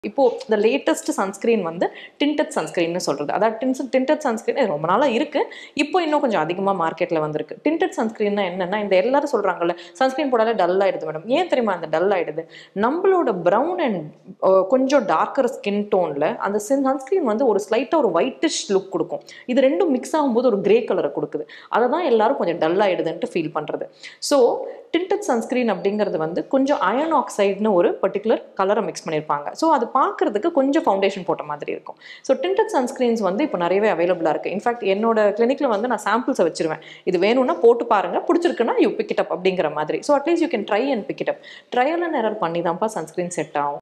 இப்போ இந்த latest sunscreen வந்து டிண்டட் சன்ஸ்கிரீன்னு சொல்றது அதாவது டின்ஸ் டிண்டட் சன்ஸ்கிரீன் ரொம்ப நாளா இருக்கு இப்போ இன்னும் கொஞ்சம் அதிகமாக மார்க்கெட்ல வந்திருக்கு டிண்டட் சன்ஸ்கிரீன்னா என்னன்னா இந்த எல்லாரும் சொல்றாங்கல்ல சன்ஸ்கிரீன் போடாலே டல் ஆயிடுது மேடம் ஏன் தெரியுமா அந்த டல் ஆயிடுது நம்மளோட ப்ரௌன் அண்ட் கொஞ்சம் டார்க்கர் ஸ்கின் டோன்ல அந்த சன்ஸ்கிரீன் வந்து ஒரு ஸ்லைட்டா ஒரு ஒயிட்டிஷ் லுக் கொடுக்கும் இது ரெண்டும் மிக்ஸ் ஆகும்போது ஒரு கிரே கலரை கொடுக்குது அதை தான் எல்லாரும் கொஞ்சம் டல் ஆயிடுதுன்ட்டு ஃபீல் பண்றது ஸோ டிண்டட் சன்ஸ்கிரீன் அப்படிங்கிறது வந்து கொஞ்சம் அயன் ஆக்சைடுன்னு ஒரு பர்டிகுலர் கலரை மிக்ஸ் பண்ணியிருப்பாங்க ஸோ அது பார்க்கறதுக்கு கொஞ்சம் ஃபவுண்டேஷன் போட்ட மாதிரி இருக்கும் ஸோ டிண்டட் சன்ஸ்கிரீன்ஸ் வந்து இப்போ நிறையவே அவைலபிளாக இருக்குது இன்ஃபேக்ட் என்னோட கிளினிக்கில் வந்து நான் சாம்பிள்ஸை வச்சிருவேன் இது வேணும்னா போட்டு பாருங்க பிடிச்சிருக்குன்னா யூ பிக் இட் அப் அப்படிங்கிற மாதிரி so at least you can try and pick it up trial and error பண்ணி தான்ப்பா சன்ஸ்கிரீன் செட் ஆகும்